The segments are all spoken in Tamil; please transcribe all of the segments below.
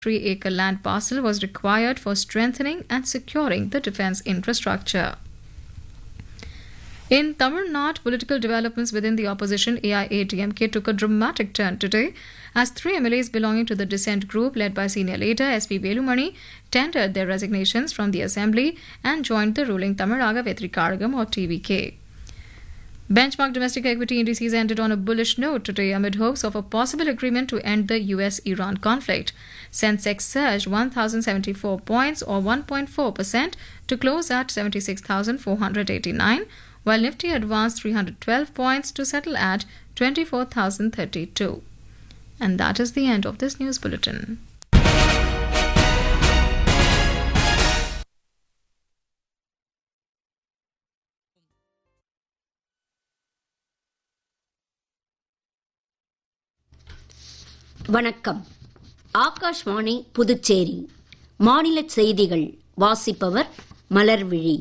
three acre land parcel was required for strengthening and securing the defense infrastructure. In Tamil Nadu, political developments within the opposition AIADMK took a dramatic turn today as three MLAs belonging to the dissent group led by senior leader SP Velumani tendered their resignations from the assembly and joined the ruling Tamaraga Vetrikaragam or TVK. Benchmark domestic equity indices ended on a bullish note today amid hopes of a possible agreement to end the US Iran conflict. Sensex surged 1,074 points or 1.4% to close at 76,489, while Nifty advanced 312 points to settle at 24,032. And that is the end of this news bulletin. வணக்கம் ஆகாஷ்வாணி புதுச்சேரி மாநில செய்திகள் வாசிப்பவர் மலர்விழி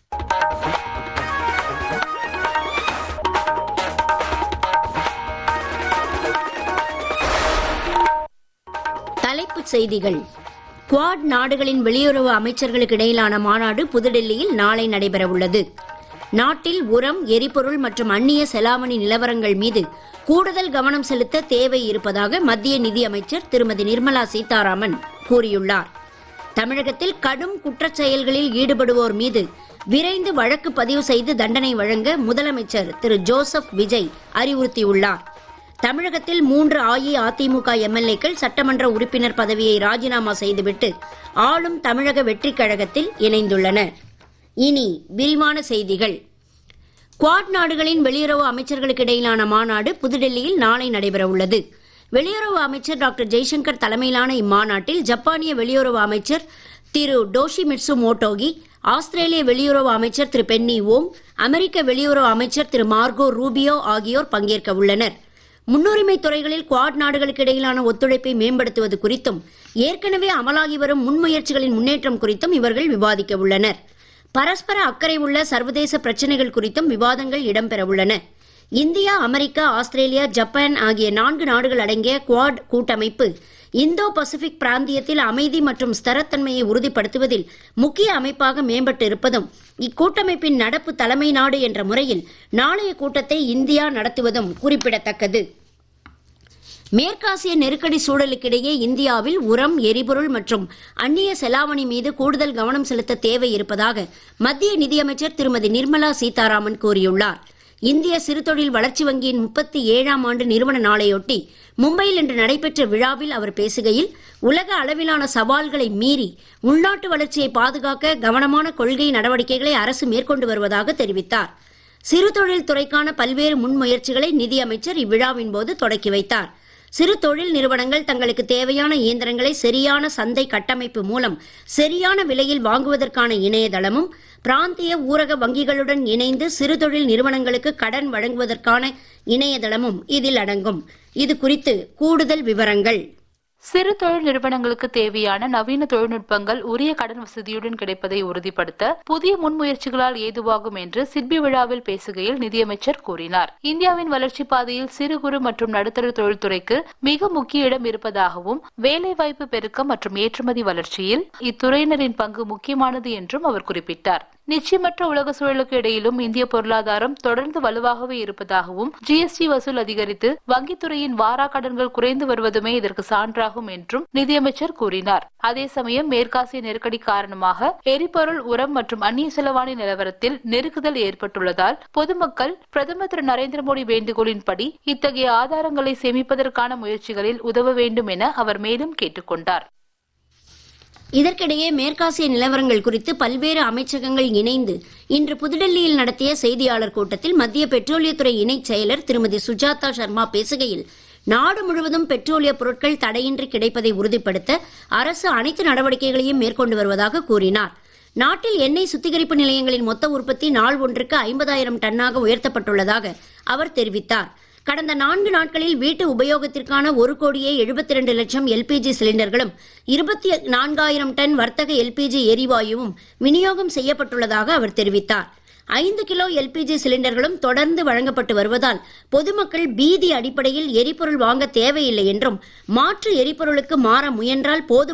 தலைப்புச் செய்திகள் குவாட் நாடுகளின் வெளியுறவு அமைச்சர்களுக்கு இடையிலான மாநாடு புதுடெல்லியில் நாளை நடைபெறவுள்ளது நாட்டில் உரம் எரிபொருள் மற்றும் அந்நிய செலாவணி நிலவரங்கள் மீது கூடுதல் கவனம் செலுத்த தேவை இருப்பதாக மத்திய நிதியமைச்சர் திருமதி நிர்மலா சீதாராமன் கூறியுள்ளார் தமிழகத்தில் கடும் குற்றச் செயல்களில் ஈடுபடுவோர் மீது விரைந்து வழக்கு பதிவு செய்து தண்டனை வழங்க முதலமைச்சர் திரு ஜோசப் விஜய் அறிவுறுத்தியுள்ளார் தமிழகத்தில் மூன்று அஇஅதிமுக எம்எல்ஏக்கள் சட்டமன்ற உறுப்பினர் பதவியை ராஜினாமா செய்துவிட்டு ஆளும் தமிழக வெற்றிக் கழகத்தில் இணைந்துள்ளனர் இனி விரிவான செய்திகள் குவாட் நாடுகளின் வெளியுறவு அமைச்சர்களுக்கு இடையிலான மாநாடு புதுடெல்லியில் நாளை நடைபெறவுள்ளது வெளியுறவு அமைச்சர் டாக்டர் ஜெய்சங்கர் தலைமையிலான இம்மாநாட்டில் ஜப்பானிய வெளியுறவு அமைச்சர் திரு டோஷிமிட்சு மோட்டோகி ஆஸ்திரேலிய வெளியுறவு அமைச்சர் திரு பென்னி ஓங் அமெரிக்க வெளியுறவு அமைச்சர் திரு மார்கோ ரூபியோ ஆகியோர் பங்கேற்க உள்ளனர் முன்னுரிமை துறைகளில் குவாட் நாடுகளுக்கு இடையிலான ஒத்துழைப்பை மேம்படுத்துவது குறித்தும் ஏற்கனவே அமலாகி வரும் முன்முயற்சிகளின் முன்னேற்றம் குறித்தும் இவர்கள் விவாதிக்க உள்ளனர் பரஸ்பர அக்கறை உள்ள சர்வதேச பிரச்சனைகள் குறித்தும் விவாதங்கள் இடம்பெற உள்ளன இந்தியா அமெரிக்கா ஆஸ்திரேலியா ஜப்பான் ஆகிய நான்கு நாடுகள் அடங்கிய குவாட் கூட்டமைப்பு இந்தோ பசிபிக் பிராந்தியத்தில் அமைதி மற்றும் ஸ்திரத்தன்மையை உறுதிப்படுத்துவதில் முக்கிய அமைப்பாக மேம்பட்டு இருப்பதும் இக்கூட்டமைப்பின் நடப்பு தலைமை நாடு என்ற முறையில் நாளைய கூட்டத்தை இந்தியா நடத்துவதும் குறிப்பிடத்தக்கது மேற்காசிய நெருக்கடி சூழலுக்கிடையே இந்தியாவில் உரம் எரிபொருள் மற்றும் அந்நிய செலாவணி மீது கூடுதல் கவனம் செலுத்த தேவை இருப்பதாக மத்திய நிதியமைச்சர் திருமதி நிர்மலா சீதாராமன் கூறியுள்ளார் இந்திய சிறுதொழில் வளர்ச்சி வங்கியின் முப்பத்தி ஏழாம் ஆண்டு நிறுவன நாளையொட்டி மும்பையில் இன்று நடைபெற்ற விழாவில் அவர் பேசுகையில் உலக அளவிலான சவால்களை மீறி உள்நாட்டு வளர்ச்சியை பாதுகாக்க கவனமான கொள்கை நடவடிக்கைகளை அரசு மேற்கொண்டு வருவதாக தெரிவித்தார் சிறுதொழில் துறைக்கான பல்வேறு முன்முயற்சிகளை நிதியமைச்சர் இவ்விழாவின் போது தொடக்கி வைத்தார் சிறு தொழில் நிறுவனங்கள் தங்களுக்கு தேவையான இயந்திரங்களை சரியான சந்தை கட்டமைப்பு மூலம் சரியான விலையில் வாங்குவதற்கான இணையதளமும் பிராந்திய ஊரக வங்கிகளுடன் இணைந்து சிறுதொழில் நிறுவனங்களுக்கு கடன் வழங்குவதற்கான இணையதளமும் இதில் அடங்கும் இது குறித்து கூடுதல் விவரங்கள் சிறு தொழில் நிறுவனங்களுக்கு தேவையான நவீன தொழில்நுட்பங்கள் உரிய கடன் வசதியுடன் கிடைப்பதை உறுதிப்படுத்த புதிய முன்முயற்சிகளால் ஏதுவாகும் என்று சிட்பி விழாவில் பேசுகையில் நிதியமைச்சர் கூறினார் இந்தியாவின் வளர்ச்சி பாதையில் சிறு குறு மற்றும் நடுத்தர தொழில்துறைக்கு மிக முக்கிய இடம் இருப்பதாகவும் வேலைவாய்ப்பு பெருக்கம் மற்றும் ஏற்றுமதி வளர்ச்சியில் இத்துறையினரின் பங்கு முக்கியமானது என்றும் அவர் குறிப்பிட்டார் நிச்சயமற்ற உலக சூழலுக்கு இடையிலும் இந்திய பொருளாதாரம் தொடர்ந்து வலுவாகவே இருப்பதாகவும் ஜிஎஸ்டி வசூல் அதிகரித்து வங்கித்துறையின் வாரா கடன்கள் குறைந்து வருவதுமே இதற்கு சான்றாகும் என்றும் நிதியமைச்சர் கூறினார் அதே சமயம் மேற்காசிய நெருக்கடி காரணமாக எரிபொருள் உரம் மற்றும் அந்நிய செலவாணி நிலவரத்தில் நெருக்குதல் ஏற்பட்டுள்ளதால் பொதுமக்கள் பிரதமர் திரு நரேந்திர மோடி வேண்டுகோளின்படி இத்தகைய ஆதாரங்களை சேமிப்பதற்கான முயற்சிகளில் உதவ வேண்டும் என அவர் மேலும் கேட்டுக்கொண்டார் இதற்கிடையே மேற்காசிய நிலவரங்கள் குறித்து பல்வேறு அமைச்சகங்கள் இணைந்து இன்று புதுடெல்லியில் நடத்திய செய்தியாளர் கூட்டத்தில் மத்திய பெட்ரோலியத்துறை இணைச் செயலர் திருமதி சுஜாதா சர்மா பேசுகையில் நாடு முழுவதும் பெட்ரோலிய பொருட்கள் தடையின்றி கிடைப்பதை உறுதிப்படுத்த அரசு அனைத்து நடவடிக்கைகளையும் மேற்கொண்டு வருவதாக கூறினார் நாட்டில் எண்ணெய் சுத்திகரிப்பு நிலையங்களின் மொத்த உற்பத்தி நாள் ஒன்றுக்கு ஐம்பதாயிரம் டன்னாக உயர்த்தப்பட்டுள்ளதாக அவர் தெரிவித்தார் கடந்த நான்கு நாட்களில் வீட்டு உபயோகத்திற்கான ஒரு கோடியே எழுபத்தி இரண்டு லட்சம் எல்பிஜி சிலிண்டர்களும் இருபத்தி நான்காயிரம் டன் வர்த்தக எல்பிஜி எரிவாயுவும் விநியோகம் செய்யப்பட்டுள்ளதாக அவர் தெரிவித்தார் ஐந்து கிலோ எல்பிஜி சிலிண்டர்களும் தொடர்ந்து வழங்கப்பட்டு வருவதால் பொதுமக்கள் பீதி அடிப்படையில் எரிபொருள் வாங்க தேவையில்லை என்றும் மாற்று எரிபொருளுக்கு மாற முயன்றால் போதும்